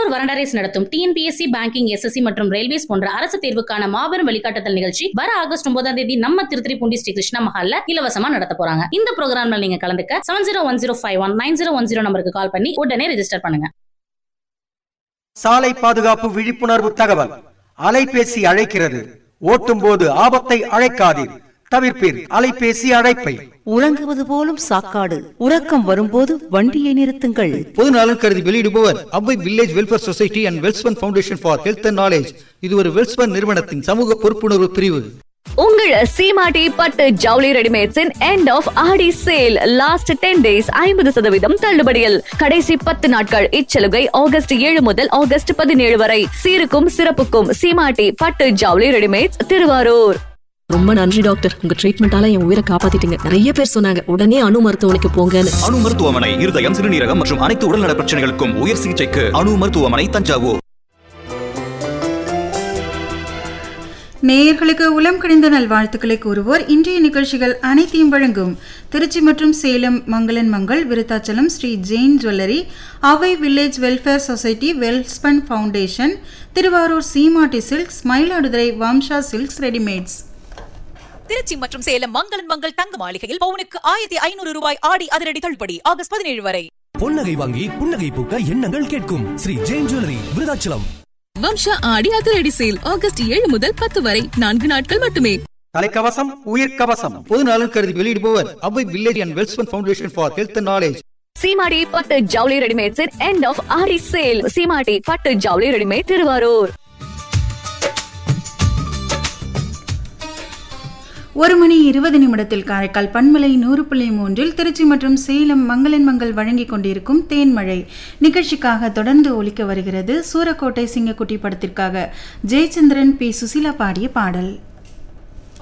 திருவாரூர் வரணரேஸ் நடத்தும் TNPSC banking SSC மற்றும் ரயில்வேஸ் போன்ற அரசு தேர்வுக்கான மாபெரும் வழிகாட்டுதல் நிகழ்ச்சி வர ஆகஸ்ட் ஒன்பதாம் தேதி நம்ம திருத்திரிப்பூண்டி ஸ்ரீ கிருஷ்ணா மஹால்ல இலவசமா நடத்த போறாங்க இந்த ப்ரோக்ராம்ல நீங்க கலந்துக்க seven zero one zero five one nine zero one zero நம்பருக்கு கால் பண்ணி உடனே ரெஜிஸ்டர் பண்ணுங்க சாலை பாதுகாப்பு விழிப்புணர்வு தகவல் அலைபேசி அழைக்கிறது ஓட்டும் போது ஆபத்தை அழைக்காதீர் தவிர்ப்பீர் அலைபேசி அழைப்பை உறங்குவது போலும் சாக்காடு உறக்கம் வரும்போது வண்டியை நிறுத்துங்கள் பொது நலன் கருதி வெளியிடுபவர் Avvai village welfare society and Welspun foundation for health and knowledge இது ஒரு வெல்ஸ்பன் நிறுவனத்தின் சமூக பொறுப்புணர்வு பிரிவு உங்கள் சீமாட்டி பட்டு ஜவுளி ரெடிமேட்ஸின் எண்ட் ஆஃப் ஆடி சேல் லாஸ்ட் டென் டேஸ் ஐம்பது சதவீதம் தள்ளுபடியில் கடைசி பத்து நாட்கள் இச்சலுகை ஆகஸ்ட் ஏழு முதல் ஆகஸ்ட் பதினேழு வரை சீருக்கும் சிறப்புக்கும் சீமாட்டி பட்டு ஜவுளி ரெடிமேட்ஸ் திருவாரூர் ரொம்ப நன்றி டாக்டர் உங்க ட்ரீட்மெண்டால என் உயிரை காப்பாத்திட்டீங்க நிறைய பேர் சொன்னாங்க உடனே அணு மருத்துவமனைக்கு போங்கன்னு அணு மருத்துவமனை இருதயம் சிறுநீரகம் மற்றும் அனைத்து உடல்நல பிரச்சனைகளுக்கும் உயர் சிகிச்சைக்கு அணு மருத்துவமனை தஞ்சாவூர் நேயர்களுக்கு உளம் கணிந்த நல்வாழ்த்துக்களை கூறுவோர் இன்றைய நிகழ்ச்சிகள் அனைத்தையும் வழங்கும் திருச்சி மற்றும் சேலம் மங்களன் மங்கள் விருத்தாச்சலம் ஸ்ரீ ஜெயின் ஜுவல்லரி அவை village welfare society Welspun foundation Thiruvarur Seematti silks Mayiladuthurai Vamsa silks readymades Trichy மற்றும் சேலம் மங்களன் மங்கள் தங்க மாளிகையில் பவுனுக்கு ஆயிரத்தி ஐநூறு ரூபாய் ஆடி அதிரடி தள்ளுபடி ஆகஸ்ட் பதினேழு வரை பொன்னகை வாங்கி புன்னகை பூக்க எண்ணங்கள் கேட்கும் ஸ்ரீ ஜெயின் ஜுவல்லரி விருதாச்சலம் வம்சா ஆடி அதிரடி சேல் ஆகஸ்ட் ஏழு முதல் பத்து வரை நான்கு நாட்கள் மட்டுமே தலைக்கவசம் உயிர் கவசம் பொது நலன் கருதி வெளியிடுபவர் Avvai village and Welspun foundation for health and knowledge Seematti பட்டு ஜவுளி ரெடிமேட்ஸின் எண்ட் ஆஃப் ஆடி சேல் சீமாட்டி பட்டு ஜவுளி ரெடிமேட் திருவாரூர் ஒரு மணி இருபது நிமிடத்தில் காரைக்கால் பண்பலை நூறு புள்ளி மூன்றில் திருச்சி மற்றும் சேலம் மங்களன் மங்கள் வழங்கிக் கொண்டிருக்கும் தேன்மழை நிகழ்ச்சிக்காக தொடர்ந்து ஒலிக்க வருகிறது சூரக்கோட்டை சிங்கக்குட்டி படத்திற்காக ஜெயச்சந்திரன் பி சுசிலா பாடிய பாடல்